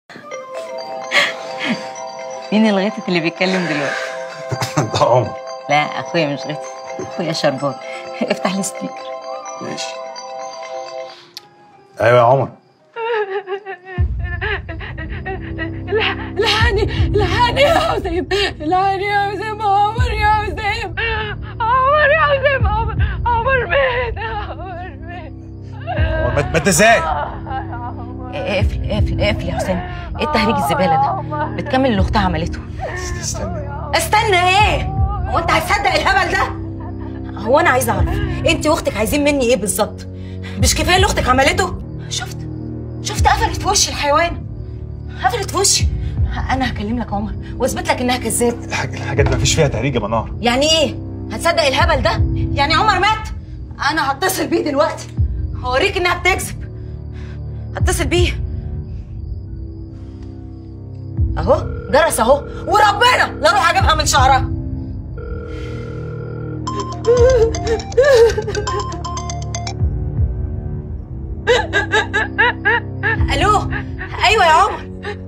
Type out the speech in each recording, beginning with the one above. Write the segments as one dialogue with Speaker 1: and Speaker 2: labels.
Speaker 1: مين الغيتت اللي بيتكلم دلوقتي
Speaker 2: ده عمر
Speaker 1: لا اخويا مش غيتت اخويا شربات افتح السبيكر
Speaker 2: ماشي ايوه يا عمر
Speaker 3: الحقني الحقني يا حسين الحقني يا حسين عمر يا حسين عمر يا حسين عمر عمر مات عمر مات
Speaker 2: عمر مات مات ازاي؟
Speaker 1: اقفل اقفل اقفل يا حسام ايه التهريج الزباله ده بتكمل اللي اختها عملته
Speaker 2: استنى
Speaker 1: استنى ايه هو انت هتصدق الهبل ده هو انا عايزه اعرف انت واختك عايزين مني ايه بالظبط مش كفايه اللي اختك عملته شفت شفت قفلت في وشي الحيوان قفلت في وشي انا هكلم لك عمر واثبت لك انها كذاب
Speaker 2: الحاج- الحاجات دي مفيش فيها تهريج يا منار
Speaker 1: يعني ايه هتصدق الهبل ده يعني عمر مات انا هتصل بيه دلوقتي هوريك انها بتكذب هتصل بيه اهو جرس اهو وربنا لا اروح اجيبها من شعرها الو ايوه يا عمر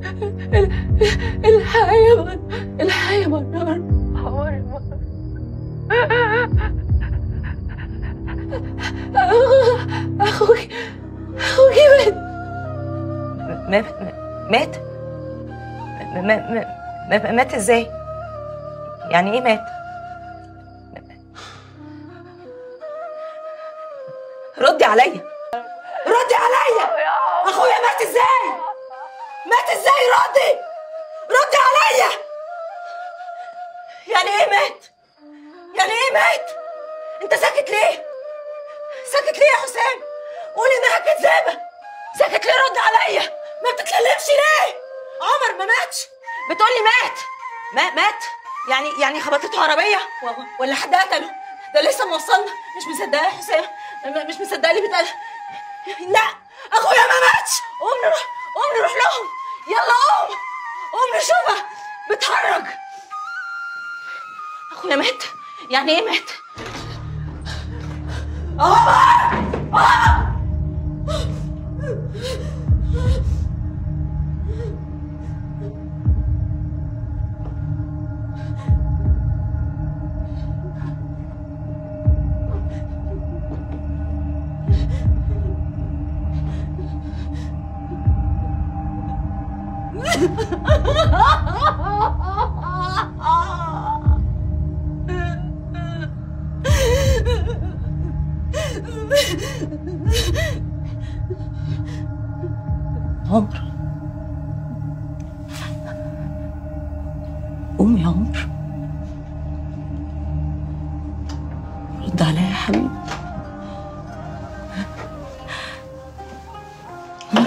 Speaker 3: الحق يا منار الحق يا منار عمر يا منار اخوك اخوك مات
Speaker 1: مات مات ما- ما- ما- مات ازاي يعني ايه مات ردي عليا ردي عليا اخويا مات ازاي مات ازاي ردي ردي عليا يعني ايه مات يعني ايه مات انت ساكت ليه ساكت ليه يا حسام قول انها كذابه ساكت ليه رد عليا ما بتتكلمش ليه عمر ما ماتش بتقولي مات ما مات يعني يعني خبطته عربيه و- ولا حد قتله ده لسه موصلنا مش مصدقه يا حسام م- مش مصدقه اللي بيتقال لا اخويا ما ماتش قوم نروح قوم نروح لهم يلا قوم قوم نشوفها بتهرج اخويا مات يعني ايه مات عمر قوم يا عمر رد عليا يا حبيبي عمر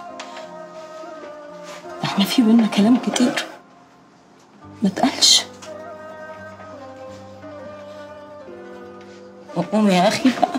Speaker 1: احنا في بينا كلام كتير ما تقلش قوم يا اخي بقى